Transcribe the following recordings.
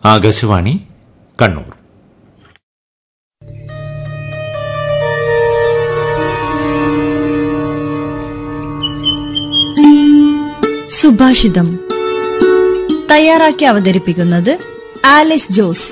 ആകാശവാണി കണ്ണൂർ സുഭാഷിതം തയ്യാറാക്കി അവതരിപ്പിക്കുന്നത് ആലിസ് ജോസ്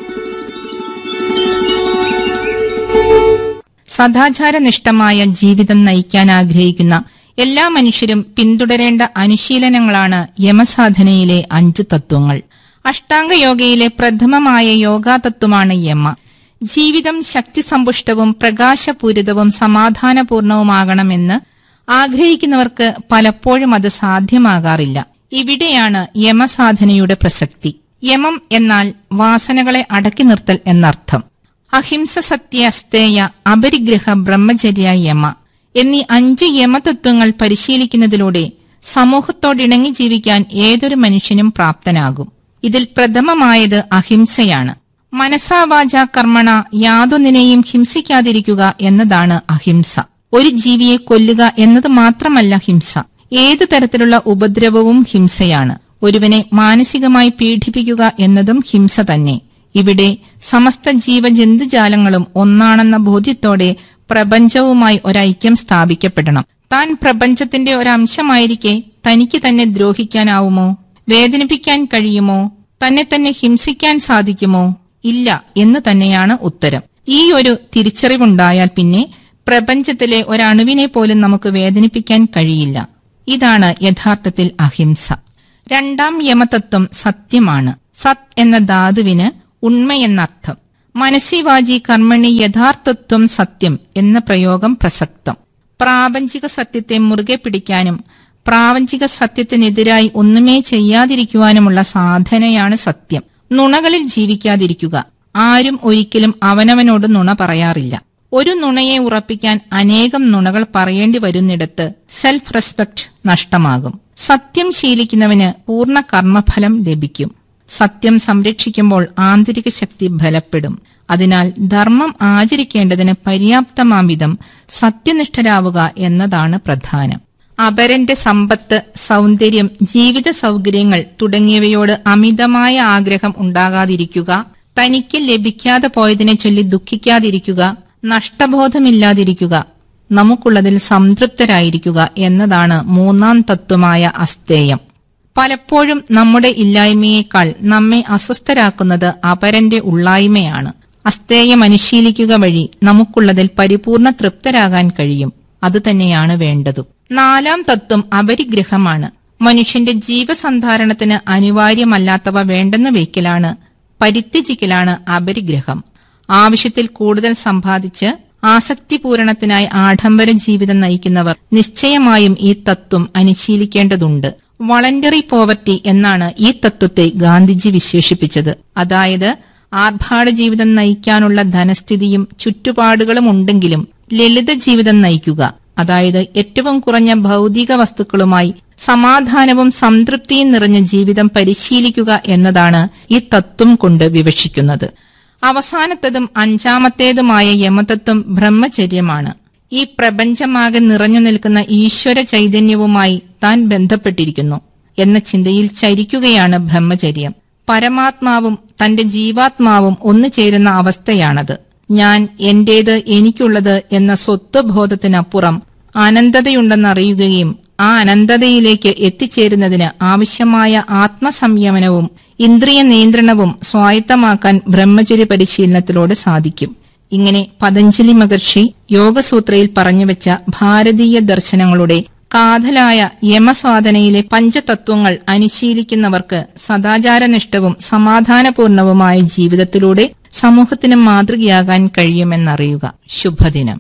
സദാചാരനിഷ്ഠമായ ജീവിതം നയിക്കാൻ ആഗ്രഹിക്കുന്ന എല്ലാ മനുഷ്യരും പിന്തുടരേണ്ട അനുശീലനങ്ങളാണ് യമസാധനയിലെ അഞ്ച് തത്വങ്ങൾ അഷ്ടാംഗയോഗയിലെ പ്രഥമമായ യോഗാതത്വമാണ് യമ ജീവിതം ശക്തിസമ്പുഷ്ടവും പ്രകാശപൂരിതവും സമാധാനപൂർണവുമാകണമെന്ന് ആഗ്രഹിക്കുന്നവർക്ക് പലപ്പോഴും അത് സാധ്യമാകാറില്ല ഇവിടെയാണ് യമസാധനയുടെ പ്രസക്തി യമം എന്നാൽ വാസനകളെ അടക്കി നിർത്തൽ എന്നർത്ഥം അഹിംസ സത്യ അസ്തേയ അപരിഗ്രഹ ബ്രഹ്മചര്യ യമ എന്നീ അഞ്ച് യമതത്വങ്ങൾ പരിശീലിക്കുന്നതിലൂടെ സമൂഹത്തോടിണങ്ങി ജീവിക്കാൻ ഏതൊരു മനുഷ്യനും പ്രാപ്തനാകും ഇതിൽ പ്രഥമമായത് അഹിംസയാണ് മനസാവാച കർമ്മണ യാതൊന്നിനെയും ഹിംസിക്കാതിരിക്കുക എന്നതാണ് അഹിംസ ഒരു ജീവിയെ കൊല്ലുക എന്നത് മാത്രമല്ല ഹിംസ ഏതു തരത്തിലുള്ള ഉപദ്രവവും ഹിംസയാണ് ഒരുവനെ മാനസികമായി പീഡിപ്പിക്കുക എന്നതും ഹിംസ തന്നെ ഇവിടെ സമസ്ത ജീവജന്തുജാലങ്ങളും ഒന്നാണെന്ന ബോധ്യത്തോടെ പ്രപഞ്ചവുമായി ഒരൈക്യം സ്ഥാപിക്കപ്പെടണം താൻ പ്രപഞ്ചത്തിന്റെ ഒരംശമായിരിക്കെ തനിക്ക് തന്നെ ദ്രോഹിക്കാനാവുമോ വേദനിപ്പിക്കാൻ കഴിയുമോ തന്നെ തന്നെ ഹിംസിക്കാൻ സാധിക്കുമോ ഇല്ല എന്ന് തന്നെയാണ് ഉത്തരം ഈ ഒരു തിരിച്ചറിവുണ്ടായാൽ പിന്നെ പ്രപഞ്ചത്തിലെ ഒരണുവിനെ പോലും നമുക്ക് വേദനിപ്പിക്കാൻ കഴിയില്ല ഇതാണ് യഥാർത്ഥത്തിൽ അഹിംസ രണ്ടാം യമതത്വം സത്യമാണ് സത് എന്ന ധാതുവിന് ഉണ്മയെന്നർത്ഥം മനസ്സിവാചി കർമ്മണി യഥാർത്ഥത്വം സത്യം എന്ന പ്രയോഗം പ്രസക്തം പ്രാപഞ്ചിക സത്യത്തെ മുറുകെ പിടിക്കാനും പ്രാപഞ്ചിക സത്യത്തിനെതിരായി ഒന്നുമേ ചെയ്യാതിരിക്കുവാനുമുള്ള സാധനയാണ് സത്യം നുണകളിൽ ജീവിക്കാതിരിക്കുക ആരും ഒരിക്കലും അവനവനോട് നുണ പറയാറില്ല ഒരു നുണയെ ഉറപ്പിക്കാൻ അനേകം നുണകൾ പറയേണ്ടി വരുന്നിടത്ത് സെൽഫ് റെസ്പെക്ട് നഷ്ടമാകും സത്യം ശീലിക്കുന്നവന് പൂർണ്ണ കർമ്മഫലം ലഭിക്കും സത്യം സംരക്ഷിക്കുമ്പോൾ ആന്തരിക ശക്തി ബലപ്പെടും അതിനാൽ ധർമ്മം ആചരിക്കേണ്ടതിന് പര്യാപ്തമാം വിധം സത്യനിഷ്ഠരാവുക എന്നതാണ് പ്രധാനം അപരന്റെ സമ്പത്ത് സൗന്ദര്യം ജീവിത സൗകര്യങ്ങൾ തുടങ്ങിയവയോട് അമിതമായ ആഗ്രഹം ഉണ്ടാകാതിരിക്കുക തനിക്ക് ലഭിക്കാതെ പോയതിനെ ചൊല്ലി ദുഃഖിക്കാതിരിക്കുക നഷ്ടബോധമില്ലാതിരിക്കുക നമുക്കുള്ളതിൽ സംതൃപ്തരായിരിക്കുക എന്നതാണ് മൂന്നാം തത്വമായ അസ്തേയം പലപ്പോഴും നമ്മുടെ ഇല്ലായ്മയേക്കാൾ നമ്മെ അസ്വസ്ഥരാക്കുന്നത് അപരന്റെ ഉള്ളായ്മയാണ് അസ്തേയം അനുശീലിക്കുക വഴി നമുക്കുള്ളതിൽ പരിപൂർണ തൃപ്തരാകാൻ കഴിയും അതുതന്നെയാണ് വേണ്ടതും നാലാം തത്വം അപരിഗ്രഹമാണ് മനുഷ്യന്റെ ജീവസന്ധാരണത്തിന് അനിവാര്യമല്ലാത്തവ വേണ്ടെന്ന് വയ്ക്കലാണ് പരിത്യജിക്കലാണ് അപരിഗ്രഹം ആവശ്യത്തിൽ കൂടുതൽ സമ്പാദിച്ച് ആസക്തിപൂരണത്തിനായി ആഡംബര ജീവിതം നയിക്കുന്നവർ നിശ്ചയമായും ഈ തത്വം അനുശീലിക്കേണ്ടതുണ്ട് വളണ്ടറി പോവർട്ടി എന്നാണ് ഈ തത്വത്തെ ഗാന്ധിജി വിശേഷിപ്പിച്ചത് അതായത് ആർഭാട ജീവിതം നയിക്കാനുള്ള ധനസ്ഥിതിയും ചുറ്റുപാടുകളും ഉണ്ടെങ്കിലും ലളിത ജീവിതം നയിക്കുക അതായത് ഏറ്റവും കുറഞ്ഞ ഭൗതിക വസ്തുക്കളുമായി സമാധാനവും സംതൃപ്തിയും നിറഞ്ഞ ജീവിതം പരിശീലിക്കുക എന്നതാണ് ഈ തത്വം കൊണ്ട് വിവക്ഷിക്കുന്നത് അവസാനത്തതും അഞ്ചാമത്തേതുമായ യമതത്വം ബ്രഹ്മചര്യമാണ് ഈ പ്രപഞ്ചമാകെ നിറഞ്ഞു നിൽക്കുന്ന ഈശ്വര ചൈതന്യവുമായി താൻ ബന്ധപ്പെട്ടിരിക്കുന്നു എന്ന ചിന്തയിൽ ചരിക്കുകയാണ് ബ്രഹ്മചര്യം പരമാത്മാവും തന്റെ ജീവാത്മാവും ഒന്നു ചേരുന്ന അവസ്ഥയാണത് ഞാൻ എന്റേത് എനിക്കുള്ളത് എന്ന സ്വത്വബോധത്തിനപ്പുറം അനന്തതയുണ്ടെന്നറിയുകയും ആ അനന്തതയിലേക്ക് എത്തിച്ചേരുന്നതിന് ആവശ്യമായ ആത്മസംയമനവും ഇന്ദ്രിയ നിയന്ത്രണവും സ്വായത്തമാക്കാൻ ബ്രഹ്മചര്യ പരിശീലനത്തിലൂടെ സാധിക്കും ഇങ്ങനെ പതഞ്ജലി മഹർഷി യോഗസൂത്രയിൽ പറഞ്ഞുവെച്ച ഭാരതീയ ദർശനങ്ങളുടെ കാതലായ യമസ്വാദനയിലെ പഞ്ചതത്വങ്ങൾ അനുശീലിക്കുന്നവർക്ക് സദാചാരനിഷ്ഠവും സമാധാനപൂർണവുമായ ജീവിതത്തിലൂടെ സമൂഹത്തിന് മാതൃകയാകാൻ കഴിയുമെന്നറിയുക ശുഭദിനം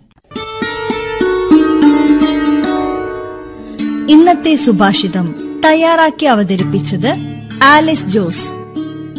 ഇന്നത്തെ സുഭാഷിതം തയ്യാറാക്കി അവതരിപ്പിച്ചത് ആലിസ് ജോസ്